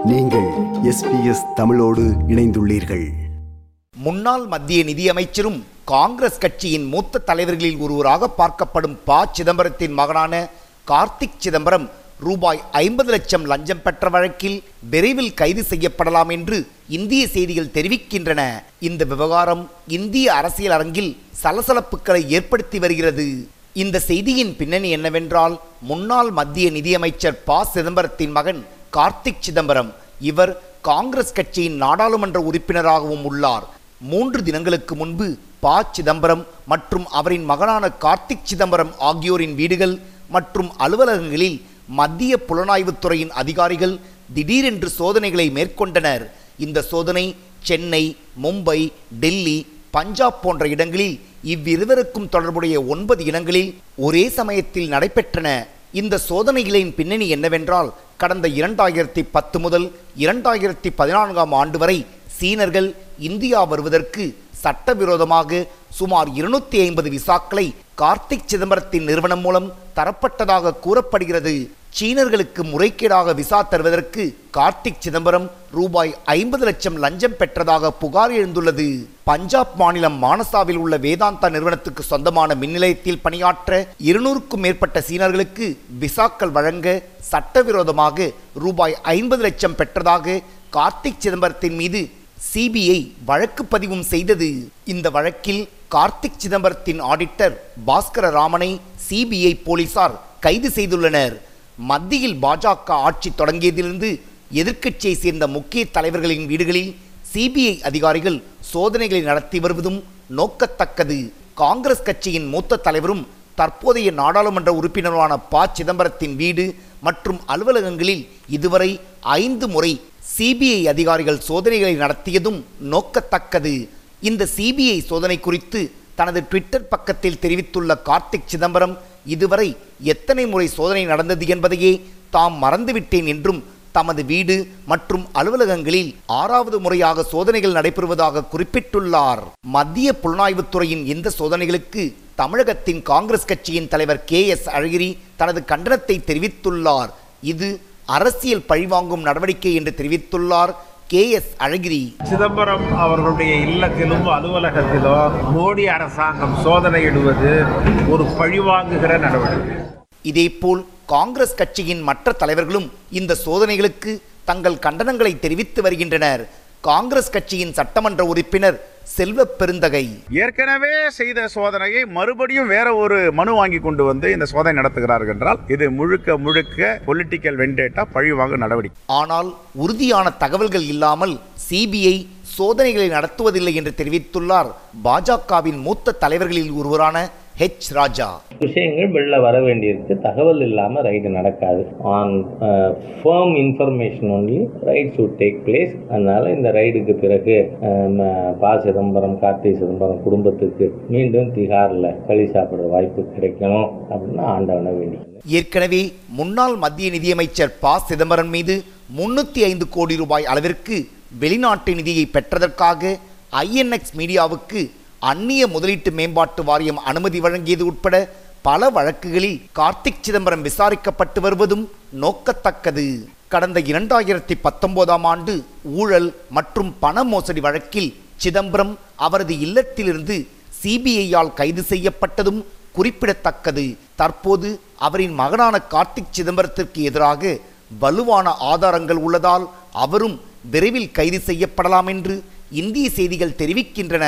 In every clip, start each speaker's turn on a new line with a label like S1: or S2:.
S1: நீங்கள் எஸ்பிஎஸ் தமிழோடு இணைந்துள்ளீர்கள்
S2: முன்னாள் மத்திய நிதியமைச்சரும் காங்கிரஸ் கட்சியின் மூத்த தலைவர்களில் ஒருவராக பார்க்கப்படும் ப சிதம்பரத்தின் மகனான கார்த்திக் சிதம்பரம் ரூபாய் ஐம்பது லட்சம் லஞ்சம் பெற்ற வழக்கில் விரைவில் கைது செய்யப்படலாம் என்று இந்திய செய்திகள் தெரிவிக்கின்றன இந்த விவகாரம் இந்திய அரசியல் அரங்கில் சலசலப்புகளை ஏற்படுத்தி வருகிறது இந்த செய்தியின் பின்னணி என்னவென்றால் முன்னாள் மத்திய நிதியமைச்சர் ப சிதம்பரத்தின் மகன் கார்த்திக் சிதம்பரம் இவர் காங்கிரஸ் கட்சியின் நாடாளுமன்ற உறுப்பினராகவும் உள்ளார் மூன்று தினங்களுக்கு முன்பு ப சிதம்பரம் மற்றும் அவரின் மகனான கார்த்திக் சிதம்பரம் ஆகியோரின் வீடுகள் மற்றும் அலுவலகங்களில் மத்திய புலனாய்வுத்துறையின் அதிகாரிகள் திடீரென்று சோதனைகளை மேற்கொண்டனர் இந்த சோதனை சென்னை மும்பை டெல்லி பஞ்சாப் போன்ற இடங்களில் இவ்விருவருக்கும் தொடர்புடைய ஒன்பது இடங்களில் ஒரே சமயத்தில் நடைபெற்றன இந்த சோதனைகளின் பின்னணி என்னவென்றால் கடந்த இரண்டாயிரத்தி பத்து முதல் இரண்டாயிரத்தி பதினான்காம் ஆண்டு வரை சீனர்கள் இந்தியா வருவதற்கு சட்டவிரோதமாக சுமார் இருநூத்தி ஐம்பது விசாக்களை கார்த்திக் சிதம்பரத்தின் நிறுவனம் மூலம் தரப்பட்டதாக கூறப்படுகிறது சீனர்களுக்கு முறைகேடாக விசா தருவதற்கு கார்த்திக் சிதம்பரம் ரூபாய் ஐம்பது லட்சம் லஞ்சம் பெற்றதாக புகார் எழுந்துள்ளது பஞ்சாப் மாநிலம் மானசாவில் உள்ள வேதாந்தா நிறுவனத்துக்கு சொந்தமான மின் நிலையத்தில் பணியாற்ற இருநூறுக்கும் மேற்பட்ட சீனர்களுக்கு விசாக்கள் வழங்க சட்டவிரோதமாக ரூபாய் ஐம்பது லட்சம் பெற்றதாக கார்த்திக் சிதம்பரத்தின் மீது சிபிஐ வழக்கு பதிவும் செய்தது இந்த வழக்கில் கார்த்திக் சிதம்பரத்தின் ஆடிட்டர் பாஸ்கர ராமனை சிபிஐ போலீசார் கைது செய்துள்ளனர் மத்தியில் பாஜக ஆட்சி தொடங்கியதிலிருந்து எதிர்க்கட்சியை சேர்ந்த முக்கிய தலைவர்களின் வீடுகளில் சிபிஐ அதிகாரிகள் சோதனைகளை நடத்தி வருவதும் நோக்கத்தக்கது காங்கிரஸ் கட்சியின் மூத்த தலைவரும் தற்போதைய நாடாளுமன்ற உறுப்பினருமான ப சிதம்பரத்தின் வீடு மற்றும் அலுவலகங்களில் இதுவரை ஐந்து முறை சிபிஐ அதிகாரிகள் சோதனைகளை நடத்தியதும் நோக்கத்தக்கது இந்த சிபிஐ சோதனை குறித்து தனது ட்விட்டர் பக்கத்தில் தெரிவித்துள்ள கார்த்திக் சிதம்பரம் இதுவரை எத்தனை முறை சோதனை நடந்தது என்பதையே தாம் மறந்துவிட்டேன் என்றும் தமது வீடு மற்றும் அலுவலகங்களில் ஆறாவது முறையாக சோதனைகள் நடைபெறுவதாக குறிப்பிட்டுள்ளார் மத்திய புலனாய்வுத்துறையின் இந்த சோதனைகளுக்கு தமிழகத்தின் காங்கிரஸ் கட்சியின் தலைவர் கே எஸ் அழகிரி தனது கண்டனத்தை தெரிவித்துள்ளார் இது அரசியல் பழிவாங்கும் நடவடிக்கை என்று தெரிவித்துள்ளார் கே எஸ் அழகிரி
S3: சிதம்பரம் அவர்களுடைய இல்லத்திலும் அலுவலகத்திலும் மோடி அரசாங்கம் சோதனையிடுவது ஒரு பழிவாங்குகிற நடவடிக்கை
S2: இதேபோல் காங்கிரஸ் கட்சியின் மற்ற தலைவர்களும் இந்த சோதனைகளுக்கு தங்கள் கண்டனங்களை தெரிவித்து வருகின்றனர் காங்கிரஸ் கட்சியின் சட்டமன்ற உறுப்பினர் செல்வ பெருந்தகை
S3: ஏற்கனவே செய்த சோதனையை மறுபடியும் வேற ஒரு மனு வாங்கி கொண்டு வந்து இந்த சோதனை நடத்துகிறார்கள் என்றால் இது முழுக்க முழுக்க பொலிட்டிக்கல் வெண்டேட்டா பழிவாங்கும் நடவடிக்கை
S2: ஆனால் உறுதியான தகவல்கள் இல்லாமல் சிபிஐ சோதனைகளை நடத்துவதில்லை என்று தெரிவித்துள்ளார் பாஜகவின் மூத்த தலைவர்களில் ஒருவரான ஹெச் ராஜா
S4: விஷயங்கள் வெளில வர வேண்டியிருக்கு தகவல் இல்லாமல் ரைடு நடக்காது on firm information only raid should take place அதனால் இந்த ரைடுக்கு பிறகு அஹ், ம- ப சிதம்பரம் கார்த்திக் சிதம்பரம் குடும்பத்துக்கு மீண்டும் திகாரில் களி சாப்பிட்ற வாய்ப்பு கிடைக்கணும் அப்படின்னு ஆண்டவனை வேண்டிக்கிறேன்
S2: ஏற்கனவே முன்னாள் மத்திய நிதியமைச்சர் ப சிதம்பரம் மீது முன்னூத்தி ஐந்து கோடி ரூபாய் அளவிற்கு வெளிநாட்டு நிதியை பெற்றதற்காக ஐஎன்எக்ஸ் மீடியாவுக்கு அந்நிய முதலீட்டு மேம்பாட்டு வாரியம் அனுமதி வழங்கியது உட்பட பல வழக்குகளில் கார்த்திக் சிதம்பரம் விசாரிக்கப்பட்டு வருவதும் நோக்கத்தக்கது கடந்த இரண்டாயிரத்தி பத்தொன்பதாம் ஆண்டு ஊழல் மற்றும் பண மோசடி வழக்கில் சிதம்பரம் அவரது இல்லத்திலிருந்து சிபிஐயால் கைது செய்யப்பட்டதும் குறிப்பிடத்தக்கது தற்போது அவரின் மகனான கார்த்திக் சிதம்பரத்திற்கு எதிராக வலுவான ஆதாரங்கள் உள்ளதால் அவரும் விரைவில் கைது செய்யப்படலாம் என்று இந்திய செய்திகள் தெரிவிக்கின்றன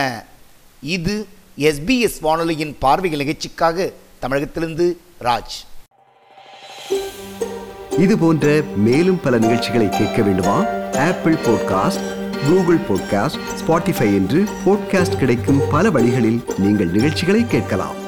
S2: இது எஸ்பிஎஸ் வானொலியின் பார்வைகள் நிகழ்ச்சிக்காக தமிழகத்திலிருந்து ராஜ்
S1: இது போன்ற மேலும் பல நிகழ்ச்சிகளை கேட்க வேண்டுமா Apple podcast Google podcast Spotify என்று பாட்காஸ்ட் கிடைக்கும் பல வழிகளில் நீங்கள் நிகழ்ச்சிகளை கேட்கலாம்